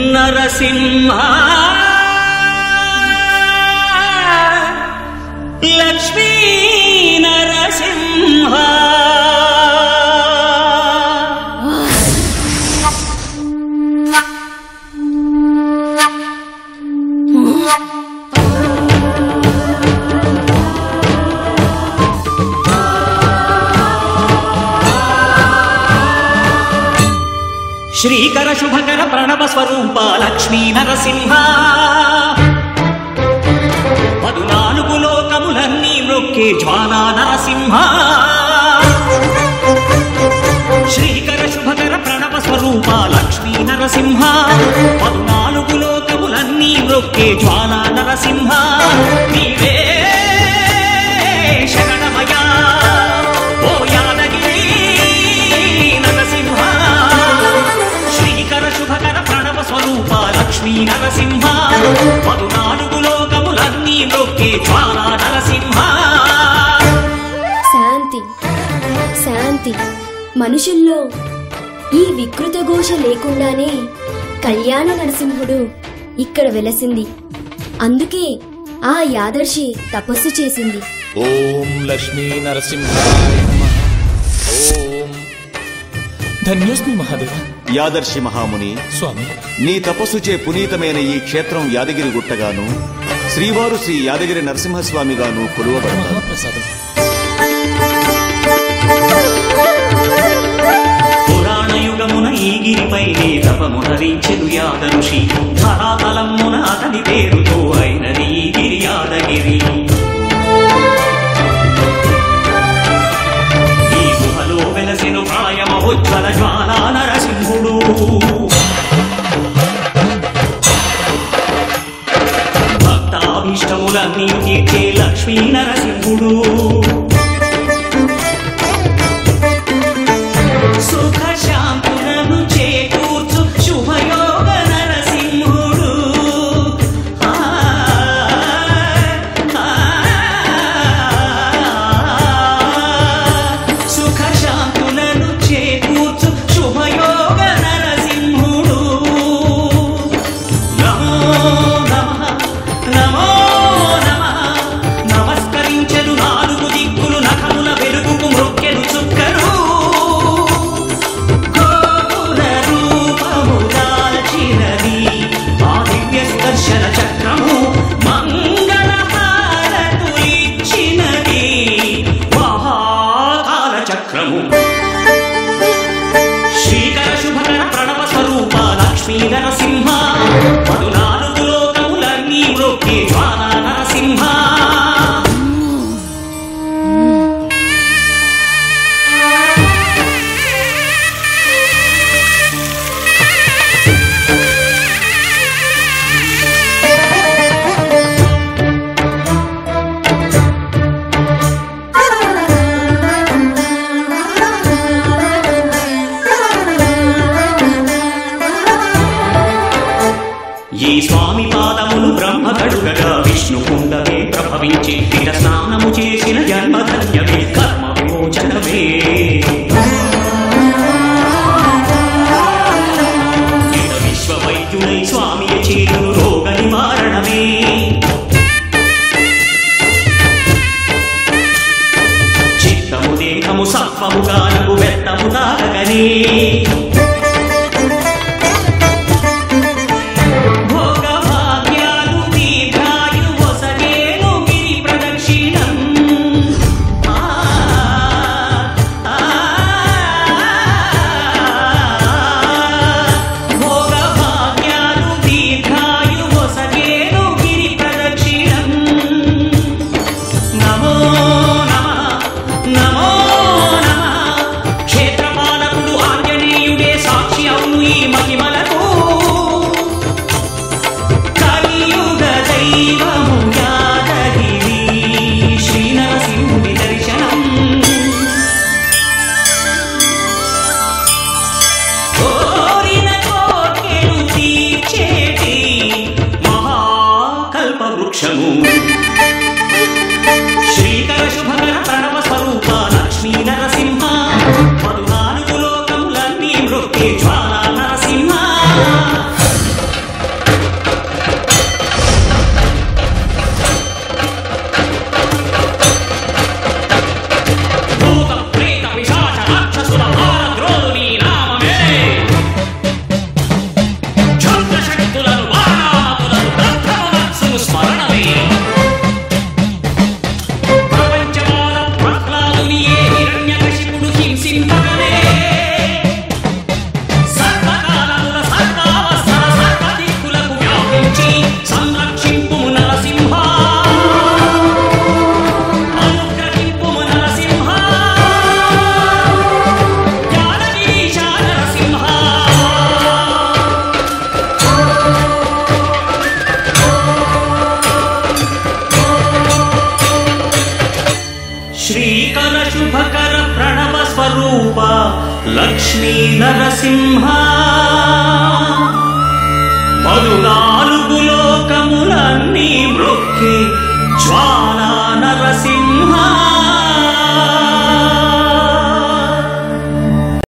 నరసింహ లక్ష్మీ నరసింహ శ్రీకర శుభకర ప్రణవ స్వరూప లక్ష్మీ నరసింహ పదునాలుగు లోకములన్నీ నొక్కే జ్వాలా నరసింహ శ్రీకర శుభకర ప్రణవ స్వరూప లక్ష్మీ నరసింహ పదునాలుగు లోకములన్నీ నొక్కే జ్వాలా నరసింహ నీవే శరణమయా ఓ యాదగిరి నరసింహ శ్రీకర శుభకర ప్రణవ స్వరూప లక్ష్మీ నరసింహ పదునాలుగు లోకములన్నీ నొక్కే జ్వాలా నరసింహ శాంతి శాంతి మనుషుల్లో ఈ వికృత ఘోష లేకుండానే కళ్యాణ నరసింహుడు ఇక్కడ వెలసింది అందుకే ఆ యాదర్శి తపస్సు చేసింది ఓం లక్ష్మీ నరసింహాయ నమః. ఓం ధన్యోస్మి మహాదేవ యాదర్శి మహాముని స్వామి నీ తపస్సుచే పునీతమైన ఈ క్షేత్రం యాదగిరి గుట్టగాను శ్రీవారు శ్రీ యాదగిరి నరసింహస్వామిగాను కొలువబడతారు మహాప్రసాదం పురాణ యుగమున ఈ గిరిపై తపము ధరించెను యాదరుషి ధరాతలమున అతని పేరుతో అయినది ఈ గిరి యాదగిరి ఈ గుహలో వెలసెను ప్రాయమహోజ్వల జ్వాలా నరసింహుడు భక్తాభీష్టములన్నీ తీర్చే లక్ష్మీ నరసింహుడు సుఖ శాంతులను చేకూర్చు శుభయోగ నరసింహుడు ఆ, ఆ, సుఖ శాంతులను చేకూర్చు శుభయోగ నరసింహుడు నమో నమః నమో నమః నమస్కరించెను నాలుగు దిక్కులు నఖముల వెలుగుకు మృక్కెను చుక్కరు గోకుల రూపము దాల్చినది ఆ దివ్య స్పర్శన చక్రము మంగళ హారతులిచ్చినది మహాకాల చక్రము శ్రీకర శుభకర ప్రణవ స్వరూప లక్ష్మీ నరసింహ పదునాలుగు లోకములన్నీ మ్రొక్కే జ్వాలా నరసింహ ఈ స్వామి పాదములు బ్రహ్మ కడుగగా విష్ణు కుండమే ప్రభవించి ఇట స్నానము చేసిన జన్మధన్యమే కర్మ విమోచనమే ఇట విశ్వవైద్యుడై స్వామి చేతులు రోగ నివారణమే చిత్తము దేహము సత్వము గానము వెత్తము తాగగనే భోగభాగ్యాలు దీర్ఘాయు వసగేను గిరి ప్రదక్షిణం ఆ, ఆ, భోగభాగ్యాలు దీర్ఘాయు సకల శుభకర ప్రణవ స్వరూప లక్ష్మీ నరసింహ పదునాలుగు లోకములన్నీ మృక్కి జ్వాలా నరసింహ